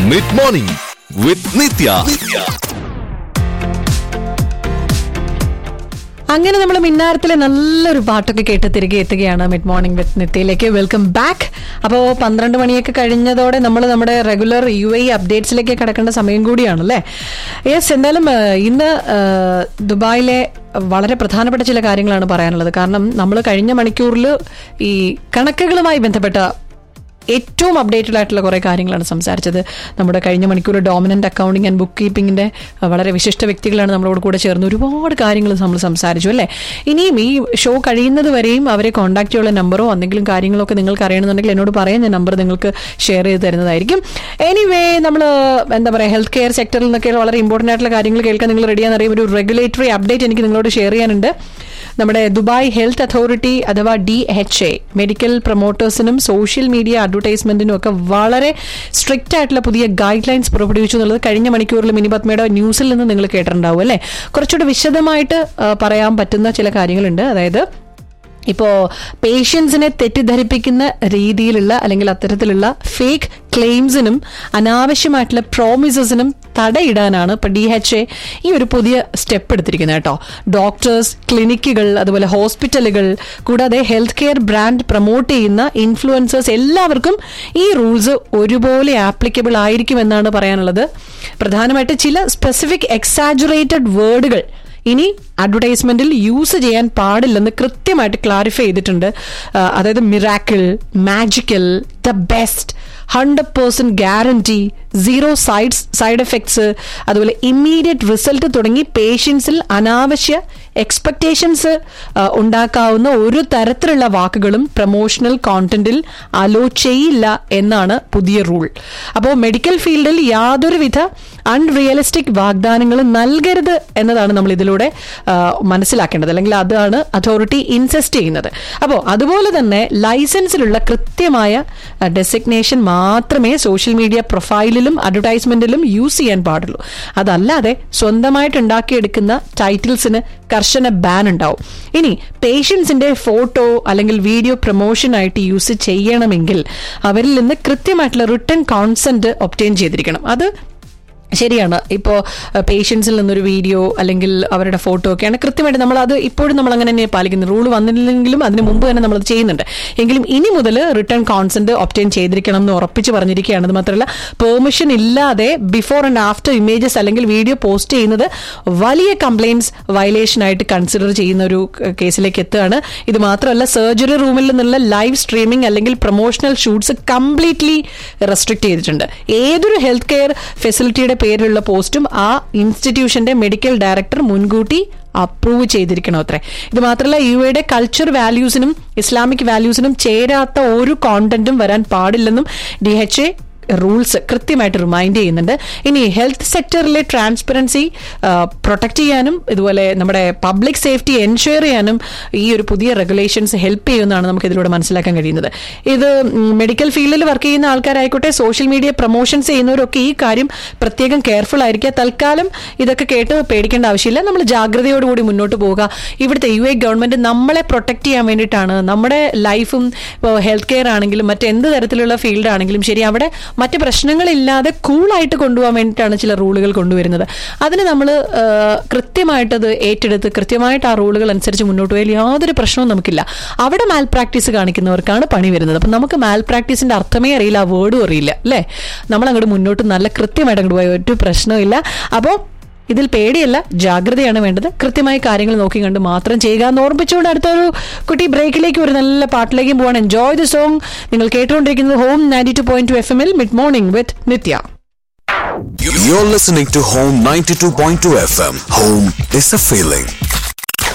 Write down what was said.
Mid morning with നിത്യ അങ്ങനെ നമ്മൾ മിന്നാരത്തിലെ നല്ലൊരു പാട്ടൊക്കെ കേട്ട് തിരികെ എത്തുകയാണ് മിഡ് മോർണിംഗ് വിത്ത് നിത്യയിലേക്ക് വെൽക്കം ബാക്ക് അപ്പോൾ പന്ത്രണ്ട് മണിയൊക്കെ കഴിഞ്ഞതോടെ നമ്മൾ നമ്മുടെ റെഗുലർ യു ഐ അപ്ഡേറ്റ്സിലേക്ക് കിടക്കേണ്ട സമയം കൂടിയാണല്ലേ യെസ് എന്തായാലും ആ, ഇന്ന് ആ, ദുബായിലെ വളരെ പ്രധാനപ്പെട്ട ചില കാര്യങ്ങളാണ് പറയാനുള്ളത് കാരണം നമ്മൾ കഴിഞ്ഞ മണിക്കൂറിൽ ഈ കണക്കുകളുമായി ബന്ധപ്പെട്ട ഏറ്റവും അപ്ഡേറ്റഡ് ആയിട്ടുള്ള കുറേ കാര്യങ്ങളാണ് സംസാരിച്ചത് നമ്മുടെ കഴിഞ്ഞ മണിക്കൂർ ഡോമിനന്റ് അക്കൗണ്ടിങ് ആൻഡ് ബുക്ക് കീപ്പിംഗിന്റെ അഹ്, വളരെ വിശിഷ്ട വ്യക്തികളാണ് നമ്മളോട് കൂടെ ചേർന്ന് ഒരുപാട് കാര്യങ്ങൾ നമ്മൾ സംസാരിച്ചു അല്ലേ ഇനിയും ഈ ഷോ കഴിയുന്നത് വരെയും അവരെ കോൺടാക്ട് ചെയ്യാനുള്ള നമ്പറോ എന്തെങ്കിലും കാര്യങ്ങളോ ഒക്കെ നിങ്ങൾക്ക് അറിയണമെന്നുണ്ടെങ്കിൽ എന്നോട് പറയാൻ ഞാൻ നമ്പർ നിങ്ങൾക്ക് ഷെയർ ചെയ്ത് തരുന്നതായിരിക്കും എനിവേ നമ്മൾ എന്താ പറയുക ഹെൽത്ത് കെയർ സെക്ടറിൽ നിന്നൊക്കെ വളരെ ഇമ്പോർട്ടൻ്റ് ആയിട്ടുള്ള കാര്യങ്ങൾ കേൾക്കാൻ നിങ്ങൾ റെഡിയാണെന്ന് അറിയും ഒരു റെഗുലേറ്ററി അപ്ഡേറ്റ് എനിക്ക് നിങ്ങളോട് ഷെയർ ചെയ്യാനുണ്ട് നമ്മുടെ ദുബായ് ഹെൽത്ത് അതോറിറ്റി അഥവാ ഡി എച്ച് എ മെഡിക്കൽ പ്രൊമോട്ടേഴ്സിനും സോഷ്യൽ മീഡിയ അഡ്വർടൈസ്മെന്റിനും ഒക്കെ വളരെ സ്ട്രിക്റ്റ് ആയിട്ടുള്ള പുതിയ ഗൈഡ് ലൈൻസ് പുറപ്പെടുവിച്ചു എന്നുള്ളത് കഴിഞ്ഞ മണിക്കൂറിൽ മിനി പത്മയുടെ ന്യൂസിൽ നിന്ന് നിങ്ങൾ കേട്ടിട്ടുണ്ടാവും അല്ലേ കുറച്ചുകൂടി വിശദമായിട്ട് ആ, പറയാൻ പറ്റുന്ന ചില കാര്യങ്ങളുണ്ട് അതായത് ഇപ്പോൾ പേഷ്യൻസിനെ തെറ്റിദ്ധരിപ്പിക്കുന്ന രീതിയിലുള്ള അല്ലെങ്കിൽ അത്തരത്തിലുള്ള ഫേക്ക് ക്ലെയിംസിനും അനാവശ്യമായിട്ടുള്ള പ്രോമിസസിനും തടയിടാനാണ് ഇപ്പോൾ ഡി എച്ച് എ ഈ ഒരു പുതിയ സ്റ്റെപ്പ് എടുത്തിരിക്കുന്നത് കേട്ടോ ഡോക്ടേഴ്സ് ക്ലിനിക്കുകൾ അതുപോലെ ഹോസ്പിറ്റലുകൾ കൂടാതെ ഹെൽത്ത് കെയർ ബ്രാൻഡ് പ്രൊമോട്ട് ചെയ്യുന്ന ഇൻഫ്ലുവൻസേഴ്സ് എല്ലാവർക്കും ഈ റൂൾസ് ഒരുപോലെ ആപ്ലിക്കബിൾ ആയിരിക്കുമെന്നാണ് പറയാനുള്ളത് പ്രധാനമായിട്ട് ചില സ്പെസിഫിക് എക്സാജുറേറ്റഡ് വേർഡുകൾ ഇനി അഡ്വർടൈസ്മെന്റിൽ യൂസ് ചെയ്യാൻ പാടില്ലെന്ന് കൃത്യമായിട്ട് ക്ലാരിഫൈ ചെയ്തിട്ടുണ്ട് ആ, അതായത് miracle magical the best hundred percent guarantee zero sides side effects അതുപോലെ ഇമ്മീഡിയറ്റ് റിസൾട്ട് തുടങ്ങി പേഷ്യൻസിൽ അനാവശ്യ എക്സ്പെക്ടേഷൻസ് ഉണ്ടാക്കാവുന്ന ഒരു തരത്തിലുള്ള വാക്കുകളും പ്രൊമോഷണൽ കോണ്ടന്റിൽ അലോ ചെയ്യില്ല എന്നാണ് പുതിയ റൂൾ അപ്പോൾ മെഡിക്കൽ ഫീൽഡിൽ യാതൊരുവിധ അൺറിയലിസ്റ്റിക് വാഗ്ദാനങ്ങൾ നൽകരുത് എന്നതാണ് നമ്മൾ ഇതിലൂടെ ആ, മനസ്സിലാക്കേണ്ടത് അല്ലെങ്കിൽ അതാണ് അതോറിറ്റി ഇൻസെസ്റ്റ് ചെയ്യുന്നത് അപ്പോൾ അതുപോലെ തന്നെ ലൈസൻസിലുള്ള കൃത്യമായ ഡെസിഗ്നേഷൻ മാത്രമേ സോഷ്യൽ മീഡിയ പ്രൊഫൈലിലും അഡ്വർടൈസ്മെന്റിലും യൂസ് ചെയ്യാൻ പാടുള്ളൂ അതല്ലാതെ സ്വന്തമായിട്ട് ഉണ്ടാക്കിയെടുക്കുന്ന ടൈറ്റിൽസിന് കർശന ബാൻ ഉണ്ടാവും ഇനി പേഷ്യൻസിന്റെ ഫോട്ടോ അല്ലെങ്കിൽ വീഡിയോ പ്രൊമോഷൻ ആയിട്ട് യൂസ് ചെയ്യണമെങ്കിൽ അവരിൽ നിന്ന് കൃത്യമായിട്ടുള്ള റിട്ടേൺ കോൺസെന്റ് ഒപ്റ്റെയിൻ ചെയ്തിരിക്കണം അത് ശരിയാണ് ഇപ്പോൾ പേഷ്യൻസിൽ നിന്നൊരു വീഡിയോ അല്ലെങ്കിൽ അവരുടെ ഫോട്ടോ ഒക്കെയാണ് കൃത്യമായിട്ട് നമ്മൾ അത് ഇപ്പോഴും നമ്മൾ അങ്ങനെ തന്നെ പാലിക്കുന്നത് റൂൾ വന്നില്ലെങ്കിലും അതിന് മുമ്പ് തന്നെ നമ്മൾ ചെയ്യുന്നുണ്ട് എങ്കിലും ഇനി മുതൽ റിട്ടേൺ കോൺസെന്റ് ഒപ്റ്റെയിൻ ചെയ്തിരിക്കണം എന്ന് ഉറപ്പിച്ച് പറഞ്ഞിരിക്കുകയാണ് അത് മാത്രമല്ല പെർമിഷൻ ഇല്ലാതെ ബിഫോർ ആൻഡ് ആഫ്റ്റർ ഇമേജസ് അല്ലെങ്കിൽ വീഡിയോ പോസ്റ്റ് ചെയ്യുന്നത് വലിയ കംപ്ലയിൻസ് വയലേഷൻ ആയിട്ട് കൺസിഡർ ചെയ്യുന്ന ഒരു കേസിലേക്ക് എത്തുകയാണ് ഇത് മാത്രമല്ല സർജറി റൂമിൽ നിന്നുള്ള ലൈവ് സ്ട്രീമിംഗ് അല്ലെങ്കിൽ പ്രൊമോഷണൽ ഷൂട്ട്സ് കംപ്ലീറ്റ്ലി റെസ്ട്രിക്ട് ചെയ്തിട്ടുണ്ട് ഏതൊരു ഹെൽത്ത് കെയർ ഫെസിലിറ്റിയുടെ പേരിലുള്ള പോസ്റ്റും ആ ഇൻസ്റ്റിറ്റ്യൂഷന്റെ മെഡിക്കൽ ഡയറക്ടർ മുൻകൂട്ടി അപ്രൂവ് ചെയ്തിരിക്കണം അത്രേ ഇത് മാത്രമല്ല യു എയുടെ കൾച്ചർ വാല്യൂസിനും ഇസ്ലാമിക് വാല്യൂസിനും ചേരാത്ത ഒരു കോണ്ടന്റും വരാൻ പാടില്ലെന്നും ഡി എച്ച് എ റൂൾസ് കൃത്യമായിട്ട് റിമൈൻഡ് ചെയ്യുന്നുണ്ട് ഇനി ഹെൽത്ത് സെക്ടറിലെ ട്രാൻസ്പെറൻസി പ്രൊട്ടക്ട് ചെയ്യാനും ഇതുപോലെ നമ്മുടെ പബ്ലിക് സേഫ്റ്റി എൻഷുർ ചെയ്യാനും ഈ ഒരു പുതിയ റെഗുലേഷൻസ് ഹെൽപ്പ് ചെയ്യുമെന്നാണ് നമുക്ക് ഇതിലൂടെ മനസ്സിലാക്കാൻ കഴിയുന്നത് ഇത് മെഡിക്കൽ ഫീൽഡിൽ വർക്ക് ചെയ്യുന്ന ആൾക്കാരായിക്കോട്ടെ സോഷ്യൽ മീഡിയ പ്രൊമോഷൻസ് ചെയ്യുന്നവരൊക്കെ ഈ കാര്യം പ്രത്യേകം കെയർഫുൾ ആയിരിക്കുക തൽക്കാലം ഇതൊക്കെ കേട്ട് പേടിക്കേണ്ട ആവശ്യമില്ല നമ്മൾ ജാഗ്രതയോടുകൂടി മുന്നോട്ട് പോവുക ഇവിടുത്തെ യു എ ഗവൺമെന്റ് നമ്മളെ പ്രൊട്ടക്ട് ചെയ്യാൻ വേണ്ടിയിട്ടാണ് നമ്മുടെ ലൈഫും ഇപ്പോൾ ഹെൽത്ത് കെയർ ആണെങ്കിലും മറ്റെന്ത് തരത്തിലുള്ള ഫീൽഡ് ആണെങ്കിലും ശരി അവിടെ മറ്റ് പ്രശ്നങ്ങളില്ലാതെ കൂളായിട്ട് കൊണ്ടുപോകാൻ വേണ്ടിയിട്ടാണ് ചില റൂളുകൾ കൊണ്ടുവരുന്നത് അതിന് നമ്മൾ കൃത്യമായിട്ടത് ഏറ്റെടുത്ത് കൃത്യമായിട്ട് ആ റൂളുകൾ അനുസരിച്ച് മുന്നോട്ട് പോയാൽ യാതൊരു പ്രശ്നവും നമുക്കില്ല അവിടെ മാൽ പ്രാക്ടീസ് കാണിക്കുന്നവർക്കാണ് പണി വരുന്നത് അപ്പം നമുക്ക് മാൽ പ്രാക്ടീസിന്റെ അർത്ഥമേ അറിയില്ല ആ വേർഡും അറിയില്ല അല്ലേ നമ്മൾ അങ്ങോട്ട് മുന്നോട്ട് നല്ല കൃത്യമായിട്ട് അങ്ങോട്ട് പോയ ഒരു പ്രശ്നമില്ല അപ്പോൾ ഇതിൽ പേടിയല്ല ജാഗ്രതയാണ് വേണ്ടത് കൃത്യമായി കാര്യങ്ങൾ നോക്കി കണ്ട് മാത്രം ചെയ്യുക എന്ന് ഓർമ്മിച്ചുകൊണ്ട് അടുത്തൊരു കുട്ടി ബ്രേക്കിലേക്ക് ഒരു നല്ല പാട്ടിലേക്കും പോകാൻ എൻജോയ് ദി സോങ് നിങ്ങൾ കേട്ടുകൊണ്ടിരിക്കുന്നത് home ninety two point two F എമ്മിൽ mid morning with Nithya You're listening to Home 92.2 FM. Home is a feeling.